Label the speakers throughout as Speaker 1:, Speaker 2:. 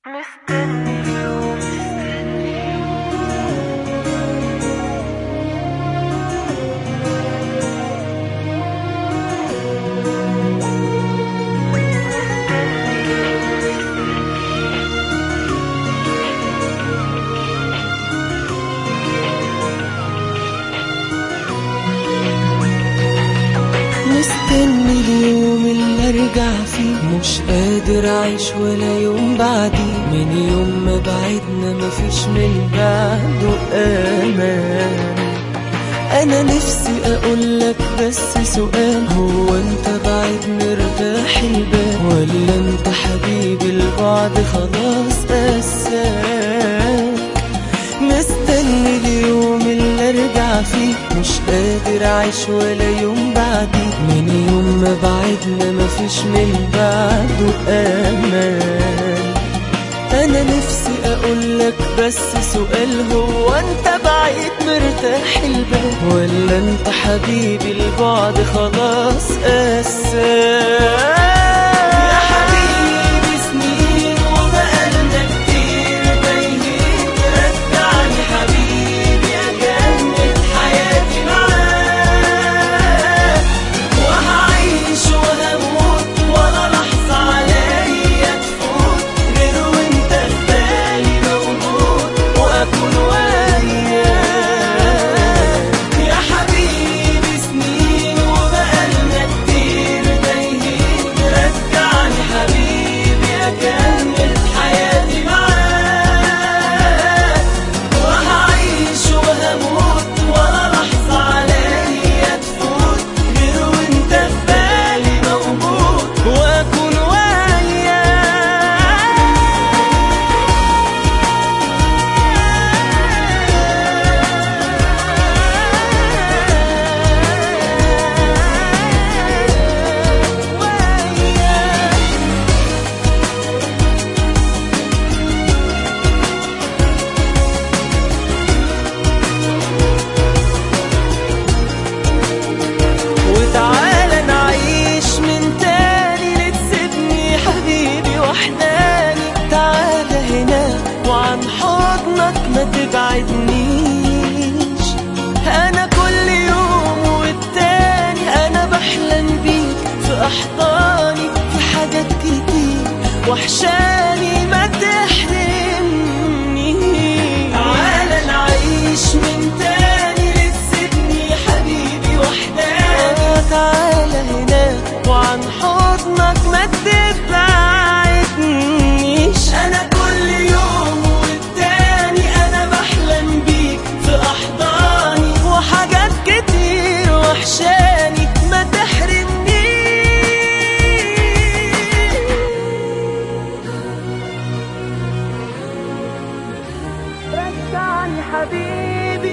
Speaker 1: مستني اليوم
Speaker 2: مستني اليوم اللي ارجع فيه مش قادر اعيش ولا يوم بعدي من يوم ما بعدنا مفيش من بعده امان انا نفسي اقول لك بس سؤال هو انت بعيد مرتاح البال ولا انت حبيبي البعد خلاص قساك مستني اليوم اللي ارجع فيه مش قادر اعيش ولا يوم بعدي من يوم ما بعدنا مفيش من بعده امان انا نفسي اقول لك بس سؤال هو انت بعيد مرتاح البال ولا انت حبيبي البعد خلاص قساك يا حبيبي سنين وبقالنا كتير تايهين رجعني حبيبي اجمل حياتي معاك وهعيش وهموت ولا لحظة عليا تفوت غير وانت في بالي موجود واكون وياك يا حبيبي سنين وبقالنا كتير تايهين رجعني حبيبي اكمل حياتي معاك وهعيش وهموت ولا لحظة عليا تفوت غير وانت في بالي موجود واكون وياك وتعالى نعيش من تاني لتسيبني حبيبي وحداني تعالى هنا وعن حضنك ما تبعدنيش انا كل يوم والتاني انا بحلم بيك في احضاني في حاجات كتير وحشاني ما تحرمنيش تعالى نعيش من تاني لتسيبني حبيبي وحداني تعالى هنا وعن حضنك ما تبعدنيش انا كل يوم والتاني انا بحلم بيك في احضاني وحاجات كتير وحشاني ما تحرمنيش رجعني حبيبي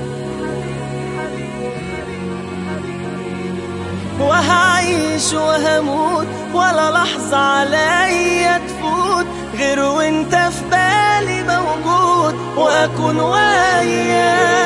Speaker 2: وهعيش وهموت ولا لحظة عليا تفوت غير وانت في بالي موجود واكون وياك